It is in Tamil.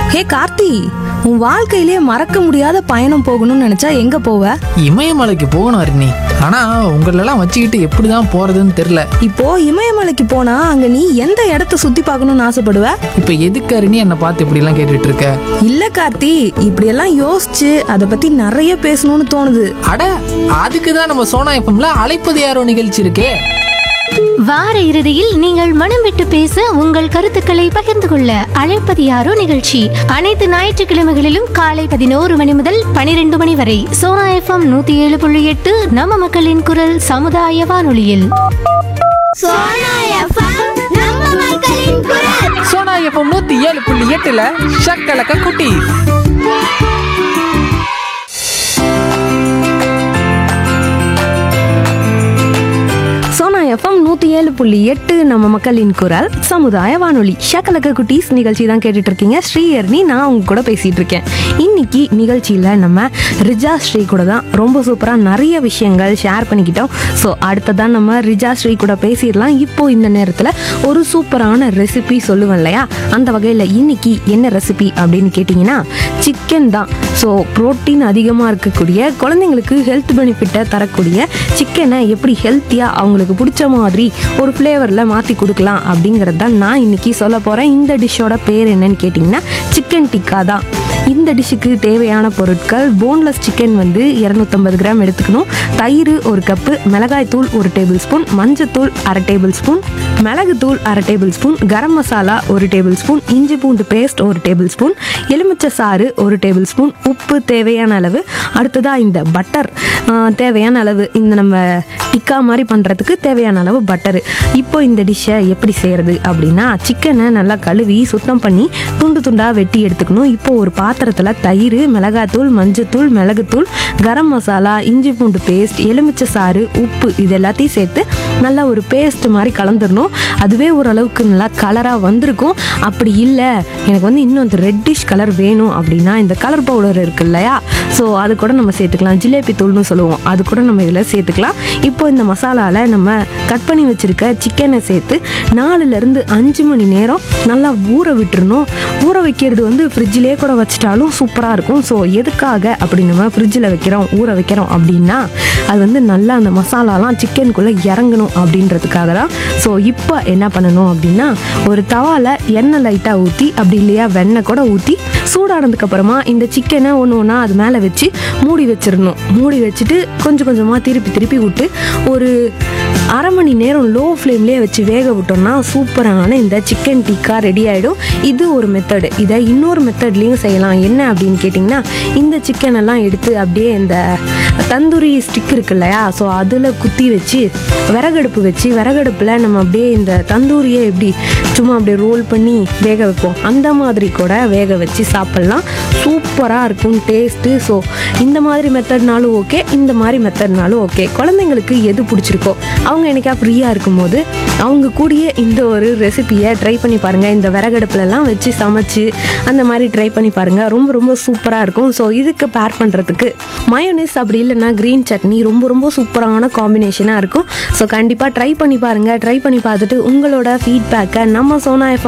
ஹே கார்த்தி உன் வாழ்க்கையிலே மறக்க முடியாத பயணம் போகணும்னு நினைச்சா எங்க போவ இமயமலைக்கு போகணும் அருணி ஆனா உங்களெல்லாம் வச்சுக்கிட்டு எப்படிதான் போறதுன்னு தெரியல இப்போ இமயமலைக்கு போனா அங்க நீ எந்த இடத்த சுத்தி பார்க்கணும்னு ஆசைப்படுவ இப்ப எதுக்கு அருணி என்னை பார்த்து இப்படி எல்லாம் கேட்டுட்டு இருக்க இல்ல கார்த்தி இப்படியெல்லாம் யோசிச்சு அதை பத்தி நிறைய பேசணும்னு தோணுது அட அதுக்கு தான் நம்ம சோனா எஃப்எம்ல அழைப்பது யாரோ நிகழ்ச்சி இருக்கே வார இறுதியில் நீங்கள் மனம் விட்டு பேச உங்கள் கருத்துக்களை பகிர்ந்து கொள்ள அழைப்பது யாரோ நிகழ்ச்சி அனைத்து ஞாயிற்றுக்கிழமைகளிலும் காலை பதினோரு மணி முதல் பனிரெண்டு மணி வரை சோனா எஃப்எம் நூத்தி ஏழு புள்ளி எட்டு நம்ம மக்களின் குரல் சமுதாய வானொலியில் சோனா எஃப்எம் நம்ம மக்களின் குரல் சோனா எஃப்எம் நூத்தி ஏழு புள்ளி எட்டுல ஷக்கலக்க குட்டி சோனா எஃப்எம் நூத்தி ஏழு புள்ளி எட்டு நம்ம மக்களின் குரல் சமுதாய வானொலி ஷக்கலக்க குட்டீஸ் நிகழ்ச்சி தான் கேட்டுட்டு இருக்கீங்க ஸ்ரீஹர்னி நான் உங்க கூட பேசிட்டு இருக்கேன் இன்னைக்கு நிகழ்ச்சியில நம்ம ரிஜா ஸ்ரீ கூட தான் ரொம்ப சூப்பரா நிறைய விஷயங்கள் ஷேர் பண்ணிக்கிட்டோம் ஸோ அடுத்ததான் நம்ம ரிஜா ஸ்ரீ கூட பேசிடலாம் இப்போ இந்த நேரத்துல ஒரு சூப்பரான ரெசிபி சொல்லுவேன் இல்லையா அந்த வகையில் இன்னைக்கு என்ன ரெசிபி அப்படின்னு கேட்டிங்கன்னா சிக்கன் தான் ஸோ புரோட்டீன் அதிகமாக இருக்கக்கூடிய குழந்தைங்களுக்கு ஹெல்த் பெனிஃபிட்டை தரக்கூடிய சிக்கனை எப்படி ஹெல்த்தியாக அவங்களுக்கு பிடிச்ச மாதிரி ஒரு ஃப்ளேவரில் மாற்றி கொடுக்கலாம் அப்படிங்கிறது தான் நான் இன்னைக்கு சொல்ல போகிறேன் இந்த டிஷ்ஷோட பேர் என்னன்னு கேட்டிங்கன்னா சிக்கன் டிக்கா தான் இந்த டிஷ்ஷுக்கு தேவையான பொருட்கள் போன்லெஸ் சிக்கன் வந்து இரநூத்தம்பது கிராம் எடுத்துக்கணும் தயிர் ஒரு கப்பு மிளகாய்த்தூள் ஒரு டேபிள் ஸ்பூன் மஞ்சத்தூள் அரை டேபிள் ஸ்பூன் மிளகுத்தூள் அரை டேபிள் ஸ்பூன் கரம் மசாலா ஒரு டேபிள் ஸ்பூன் இஞ்சி பூண்டு பேஸ்ட் ஒரு டேபிள் ஸ்பூன் எலுமிச்சை சாறு ஒரு டேபிள் ஸ்பூன் உப்பு தேவையான அளவு அடுத்ததாக இந்த பட்டர் தேவையான அளவு இந்த நம்ம டிக்கா மாதிரி பண்ணுறதுக்கு தேவையான அளவு பட்டரு இப்போ இந்த டிஷ்ஷை எப்படி செய்கிறது அப்படின்னா சிக்கனை நல்லா கழுவி சுத்தம் பண்ணி துண்டு துண்டாக வெட்டி எடுத்துக்கணும் இப்போ ஒரு பாத்திரத்தில் தயிர் மிளகாத்தூள் மஞ்சத்தூள் மிளகுத்தூள் கரம் மசாலா இஞ்சி பூண்டு பேஸ்ட் எலுமிச்சை சாறு உப்பு இது எல்லாத்தையும் சேர்த்து நல்லா ஒரு பேஸ்ட் மாதிரி கலந்துடணும் அதுவே ஓரளவுக்கு நல்லா கலராக வந்திருக்கும் அப்படி இல்லை எனக்கு வந்து இன்னும் அந்த ரெட்டிஷ் கலர் வேணும் அப்படின்னா இந்த கலர் பவுடர் இருக்கு இல்லையா ஸோ அது கூட நம்ம சேர்த்துக்கலாம் ஜிலேபி தூள்னு சொல்லுவோம் அது கூட நம்ம இதில் சேர்த்துக்கலாம் இப்போ இந்த மசாலாவில் நம்ம கட் பண்ணி வச்சுருக்க சிக்கனை சேர்த்து நாலுலேருந்து அஞ்சு மணி நேரம் நல்லா ஊற விட்டுறணும் ஊற வைக்கிறது வந்து ஃப்ரிட்ஜிலே கூட வச்சிட்டாலும் சூப்பராக இருக்கும் ஸோ எதுக்காக அப்படி நம்ம ஃப்ரிட்ஜில் வைக்கிறோம் ஊற வைக்கிறோம் அப்படின்னா அது வந்து நல்லா அந்த மசாலாலாம் சிக்கனுக்குள்ளே இறங்கணும் அப்படின்றதுக்காக தான் ஸோ இப்போ என்ன பண்ணணும் அப்படின்னா ஒரு தவாவில் எண்ணெய் லைட்டாக ஊற்றி அப்படி இல்லையா வெண்ணெய் கூட ஊற்றி சூடானதுக்கு அப்புறமா இந்த சிக்கனை ஒன்று ஒன்றா அது மேலே வச்சு மூடி வச்சிடணும் மூடி வச்சுட்டு கொஞ்சம் கொஞ்சமாக திருப்பி திருப்பி விட்டு ஒரு அரை மணி நேரம் லோ ஃப்ளேம்லேயே வச்சு வேக விட்டோம்னா சூப்பரான இந்த சிக்கன் டிக்கா ரெடி ஆகிடும் இது ஒரு மெத்தடு இதை இன்னொரு மெத்தட்லேயும் செய்யலாம் என்ன அப்படின்னு கேட்டிங்கன்னா இந்த சிக்கன் எல்லாம் எடுத்து அப்படியே இந்த தந்தூரி ஸ்டிக் இருக்கு இல்லையா ஸோ அதில் குத்தி வச்சு விறகடுப்பு வச்சு விறகடுப்பில் நம்ம அப்படியே இந்த தந்தூரியை எப்படி சும்மா அப்படியே ரோல் பண்ணி வேக வைப்போம் அந்த மாதிரி கூட வேக வச்சு சாப்பிட்லாம் சூப்பராக இருக்கும் டேஸ்ட்டு ஸோ இந்த மாதிரி மெத்தட்னாலும் ஓகே இந்த மாதிரி மெத்தட்னாலும் ஓகே குழந்தைங்களுக்கு எது பிடிச்சிருக்கோ அவங்க என்னைக்கா ஃப்ரீயாக இருக்கும்போது அவங்க கூடயே இந்த ஒரு ரெசிபியை ட்ரை பண்ணி பாருங்கள் இந்த விறகடுப்புலலாம் வச்சு சமைச்சு அந்த மாதிரி ட்ரை பண்ணி பாருங்கள் ரொம்ப ரொம்ப சூப்பராக இருக்கும் ஸோ இதுக்கு பேர் பண்ணுறதுக்கு மயோனைஸ் அப்படி இல்லைன்னா க்ரீன் சட்னி ரொம்ப ரொம்ப சூப்பரான காம்பினேஷனாக இருக்கும் ஸோ கண்டிப்பாக ட்ரை பண்ணி பாருங்கள் ட்ரை பண்ணி பார்த்துட்டு உங்களோட ஃபீட்பேக்கை நம்ம சோனா எஃப்